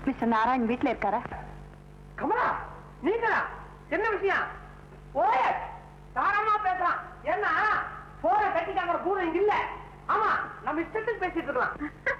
mister Narayan வீட்ல இருக்காரா கமலா நீங்களா என்ன விஷயம் ஓய தாராளமா பேசலாம் ஏன்னா போற கட்டிக்காங்கிற பூரம் இங்க இல்ல ஆமா நம்ம இஷ்டத்துக்கு பேசிட்டு இருக்கலாம்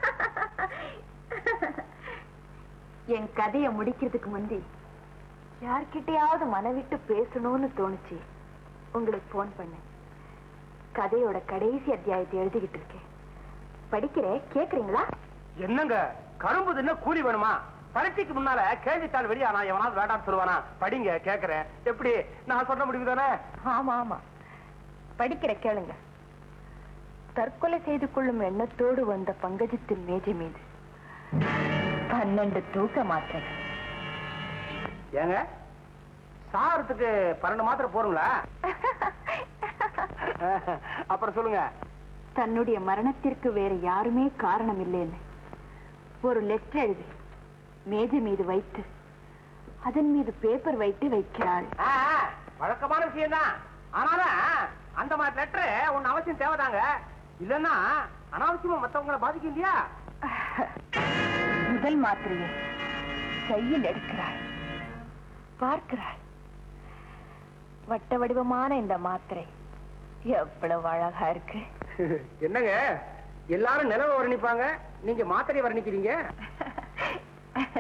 என் கதைய முடிக்கிறதுக்கு முந்தி யார்கிட்டயாவது மனவிட்டு பேசணும்னு தோணுச்சு உங்களுக்கு போன் பண்ணேன் கதையோட கடைசி அத்தியாயத்தை எழுதிக்கிட்டு இருக்கேன் படிக்கிறேன் கேக்குறீங்களா என்னங்க கரும்பு தின்ன கூலி வேணுமா பரீட்சைக்கு முன்னால கேள்வித்தாள் வெளியானா எவனாவது வேண்டாம்னு சொல்லுவானா படிங்க கேக்குறேன் எப்படி நான் சொல்ல முடியும் தானே ஆமா ஆமா படிக்கிற கேளுங்க தற்கொலை செய்து கொள்ளும் எண்ணத்தோடு வந்த பங்கஜத்தின் மேஜை மீது பன்னெண்டு தூக்க மாத்திரைகள் ஏங்க சாகிறதுக்கு பன்னெண்டு மாத்திரை போறீங்களா அப்புறம் சொல்லுங்க தன்னுடைய மரணத்திற்கு வேற யாருமே காரணம் இல்லைன்னு ஒரு லெட்டர் எழுதி மேஜை மீது வைத்து அதன் மீது பேப்பர் வைத்து வைக்கிறாள் ஆ, வழக்கமான விஷயம் தான் ஆனாலும் அந்த மாதிரி லெட்டரு ஒன்னு அவசியம் தேவைதாங்க இல்லன்னா அனாவசியமா மத்தவங்கள பாதிக்கும் இல்லையா முதல் மாத்திரையை கையில் எடுக்கிறாள் பார்க்கிறாள் வட்ட வடிவமான இந்த மாத்திரை எவ்வளவு அழகா இருக்கு என்னங்க எல்லாரும் நிலவை வர்ணிப்பாங்க நீங்க மாத்திரையை வர்ணிக்கிறீங்க